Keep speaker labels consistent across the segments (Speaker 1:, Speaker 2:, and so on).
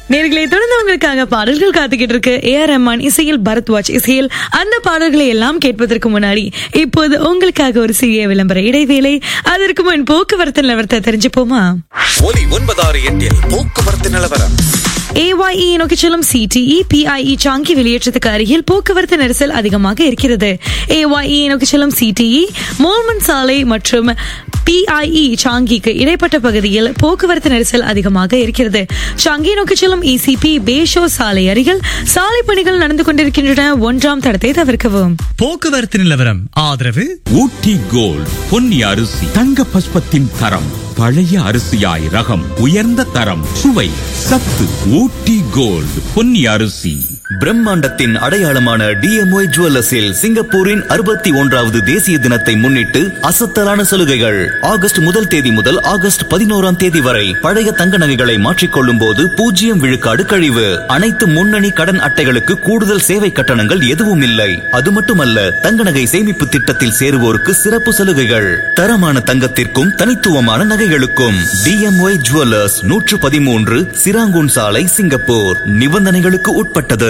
Speaker 1: நேர்களை தொடர்ந்து உங்களுக்காக பாடல்கள் காத்துக்கிட்டு இருக்கு ஏ ஆர் ரஹ்மான் இசையில் பரத்வாஜ் இசையில் அந்த பாடல்களை எல்லாம் கேட்பதற்கு முன்னாடி இப்போது உங்களுக்காக ஒரு சிறிய விளம்பர இடைவேளை அதற்கு முன் போக்குவரத்து நிலவரத்தை தெரிஞ்சுப்போமா
Speaker 2: ஒலி ஒன்பதாறு எட்டில் போக்குவரத்து நிலவரம்
Speaker 1: ஏஒய்இ நோக்கி செல்லும் சிடிஇ பிஐஇ சாங்கி வெளியேற்றத்துக்கு அருகில் போக்குவரத்து நெரிசல் அதிகமாக இருக்கிறது ஏஒய்இ நோக்கி செல்லும் சிடிஇ மோல்மன் சாலை மற்றும் பிஐஇ சாங்கிக்கு இடைப்பட்ட பகுதியில் போக்குவரத்து நெரிசல் அதிகமாக இருக்கிறது சாங்கி நோக்கி செல்லும் இசிபி பேஷோ சாலை அருகில் சாலை பணிகள் நடந்து கொண்டிருக்கின்றன ஒன்றாம் தடத்தை தவிர்க்கவும்
Speaker 3: போக்குவரத்து நிலவரம் ஆதரவு
Speaker 4: ஊட்டி கோல்ட் பொன்னி அரிசி தங்க பஸ்பத்தின் தரம் பழைய அரிசியாய் ரகம் உயர்ந்த தரம் சுவை சத்து ஊட்டி கோல்ட் பொன்னி அரிசி
Speaker 5: பிரம்மாண்டத்தின் அடையாளமான டிஎம்ஒய் ஜுவல்லர்ஸில் சிங்கப்பூரின் அறுபத்தி ஒன்றாவது தேசிய தினத்தை முன்னிட்டு அசத்தலான சலுகைகள் ஆகஸ்ட் முதல் தேதி முதல் ஆகஸ்ட் பதினோராம் தேதி வரை பழைய தங்க நகைகளை மாற்றிக்கொள்ளும் போது பூஜ்ஜியம் விழுக்காடு கழிவு அனைத்து முன்னணி கடன் அட்டைகளுக்கு கூடுதல் சேவை கட்டணங்கள் எதுவும் இல்லை அது மட்டுமல்ல தங்க நகை சேமிப்பு திட்டத்தில் சேருவோருக்கு சிறப்பு சலுகைகள் தரமான தங்கத்திற்கும் தனித்துவமான நகைகளுக்கும் டிஎம்ஒய் ஜுவல்லர்ஸ் நூற்று பதிமூன்று சிராங்கூன் சாலை சிங்கப்பூர் நிபந்தனைகளுக்கு உட்பட்டது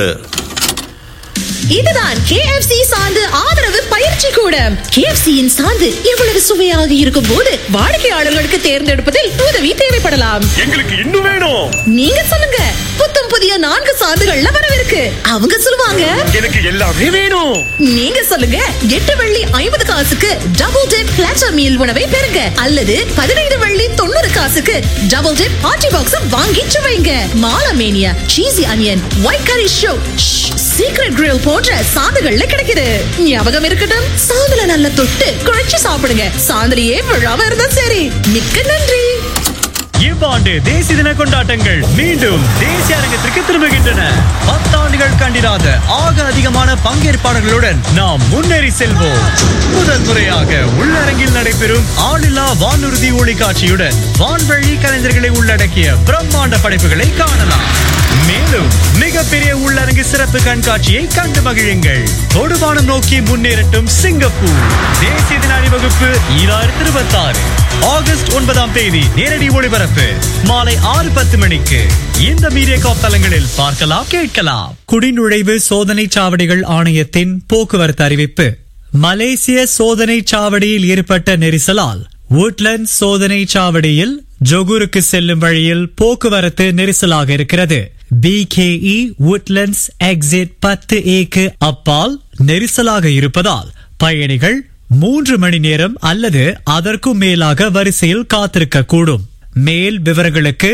Speaker 6: இதுதான் KFC சாந்து ஆதரவு பயிற்சி கூடம் KFC யின் சாந்து இவ்வளவு சுவையாக இருக்கும் போது வாடிக்கையாளர்களுக்கு தேர்ந்தெடுப்பதில் உதவி தேவைப்படலாம்
Speaker 2: எங்களுக்கு இன்னும் வேணும்
Speaker 6: நீங்க சொல்லுங்க புத்தம் புதிய நான்கு சாந்துகள்ல வரவிருக்கு அவங்க சொல்லுவாங்க
Speaker 2: எனக்கு எல்லாமே வேணும்
Speaker 6: நீங்க சொல்லுங்க எட்டு வெள்ளி ஐம்பது காசுக்கு டபுள் டிப் பிளாட்டர் மீல் உணவை பெறுங்க அல்லது பதினைந்து வெள்ளி தொண்ணூறு காசுக்கு டபுள் டிப் பார்ட்டி பாக்ஸ் வாங்கி சுவைங்க மாலமேனியா சீசி அனியன் ஒயிட் கரி ஷோ சீக்ரெட் கிரில் போன்ற சாந்துகள்ல கிடைக்குது ஞாபகம் இருக்கட்டும் சாந்துல நல்லா தொட்டு குழைச்சு சாப்பிடுங்க சாந்துலயே விழாம இருந்தா சரி மிக்க நன்றி
Speaker 3: இவ்வாண்டு தேசிய தின கொண்டாட்டங்கள் மீண்டும் தேசிய அரங்கத்திற்கு திரும்புகின்றன பத்தாண்டுகள் கண்டிராத ஆக அதிகமான பங்கேற்பாளர்களுடன் நாம் முன்னேறி செல்வோம் முதல் முறையாக உள்ளரங்கில் நடைபெறும் ஆளில்லா வானூர்தி ஒளிக்காட்சியுடன் வான்வழி கலைஞர்களை உள்ளடக்கிய பிரம்மாண்ட படைப்புகளை காணலாம் மேலும் மிகப்பெரிய உள்ளரங்கு சிறப்பு கண்காட்சியை கண்டு மகிழுங்கள் தொடுவானம் நோக்கி முன்னேறட்டும் சிங்கப்பூர் தேசிய தின அணிவகுப்பு ஈராயிரத்தி இருபத்தி ஆறு ஆகஸ்ட் ஒன்பதாம் தேதி நேரடி ஒளிபரப்பு மாலை ஆறு பத்து மணிக்கு இந்த மீடியா காப் தளங்களில் பார்க்கலாம் கேட்கலாம் குடிநுழைவு சோதனை சாவடிகள் ஆணையத்தின் போக்குவரத்து அறிவிப்பு மலேசிய சோதனை சாவடியில் ஏற்பட்ட நெரிசலால் woodland சோதனை சாவடியில் ஜொகூருக்கு செல்லும் வழியில் போக்குவரத்து நெரிசலாக இருக்கிறது பிகேஇ woodlands எக்ஸிட் பத்து ஏக்கு அப்பால் நெரிசலாக இருப்பதால் பயணிகள் மூன்று மணி நேரம் அல்லது அதற்கும் மேலாக வரிசையில் காத்திருக்க கூடும் மேல் விவரங்களுக்கு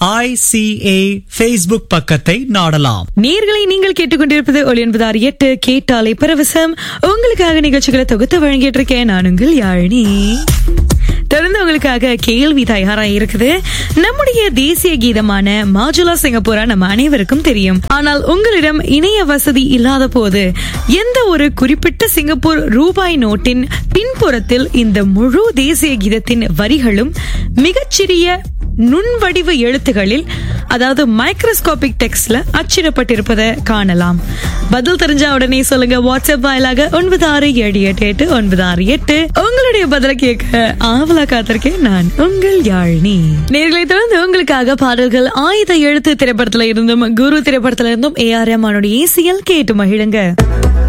Speaker 3: ஐசிஏ ஃபேஸ்புக் பக்கத்தை நாடலாம்
Speaker 1: நேர்களை நீங்கள் கேட்டுக்கொண்டிருப்பது ஒளி என்பது ஆறு எட்டு கேட்டாலே பரவசம் உங்களுக்காக நிகழ்ச்சிகளை தொகுத்து வழங்கிட்டு இருக்கேன் நான் உங்கள் யாழினி தொடர்ந்து உங்களுக்காக கேள்வி தயாரா இருக்குது நம்முடைய தேசிய கீதமான மாஜுலா சிங்கப்பூரா நம்ம அனைவருக்கும் தெரியும் ஆனால் உங்களிடம் இணைய வசதி இல்லாத போது எந்த ஒரு குறிப்பிட்ட சிங்கப்பூர் ரூபாய் நோட்டின் பின்புறத்தில் இந்த முழு தேசிய கீதத்தின் வரிகளும் மிகச்சிறிய நுண்வடிவ எழுத்துகளில் அதாவது மைக்ரோஸ்கோபிக் டெக்ஸ்ட்ல அச்சிடப்பட்டிருப்பதை காணலாம் பதில் தெரிஞ்சா உடனே சொல்லுங்க வாட்ஸ்அப் வாயிலாக ஒன்பது ஆறு ஏழு எட்டு எட்டு ஒன்பது ஆறு எட்டு உங்களுடைய பதிலை கேட்க ஆவலா காத்திருக்கேன் நான் உங்கள் யாழினி நேர்களை தொடர்ந்து உங்களுக்காக பாடல்கள் ஆயுத எழுத்து திரைப்படத்துல இருந்தும் குரு திரைப்படத்துல இருந்தும் ஏ ஆர் ரஹ்மானுடைய இசையில் கேட்டு மகிழுங்க